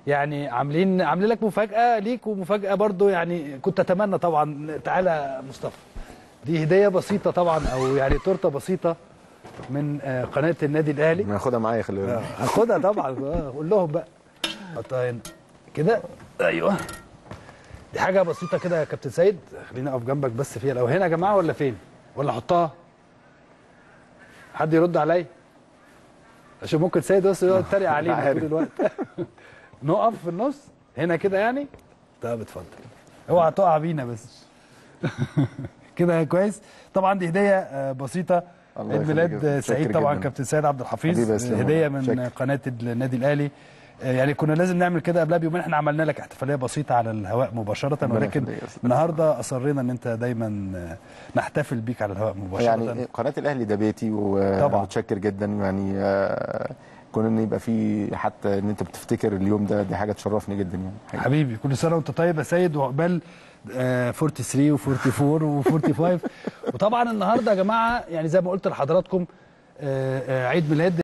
يعني عاملين عاملين لك مفاجاه ليك ومفاجاه برضو يعني كنت اتمنى طبعا تعالى مصطفى دي هديه بسيطه طبعا او يعني تورته بسيطه من آه، قناه النادي الاهلي ناخدها معايا خلي بالك هاخدها طبعا آه، قول لهم بقى حطها هنا كده ايوه دي حاجه بسيطه كده يا كابتن سيد خليني اقف جنبك بس فيها لو هنا يا جماعه ولا فين ولا احطها حد يرد عليا عشان ممكن سيد بس يقعد يتريق علينا عارف. طول الوقت نقف في النص هنا كده يعني طب اتفضل اوعى تقع بينا بس كده كويس طبعا دي هديه آه، بسيطه الله عيد يخليك ميلاد يا آه، كابتن. سعيد شاكر طبعا جداً. كابتن سيد عبد الحفيظ حبيبي يا اسلام. هديه من شاكر. قناه النادي الاهلي آه، يعني كنا لازم نعمل كده قبلها بيومين احنا عملنا لك احتفاليه بسيطه على الهواء مباشره ربنا ولكن يخليك يا أستاذ. النهارده اصرينا ان انت دايما آه، نحتفل بيك على الهواء مباشره يعني قناه الاهلي ده بيتي طبعاً. وطبعا متشكر جدا يعني آه، كون ان يبقى في حتى ان انت بتفتكر اليوم ده دي حاجه تشرفني جدا يعني حقيقي. حبيبي كل سنه وانت طيب يا سيد وعقبال آه، 43 و44 و45 وطبعا النهارده يا جماعه يعني زي ما قلت لحضراتكم آه، آه، عيد ميلاد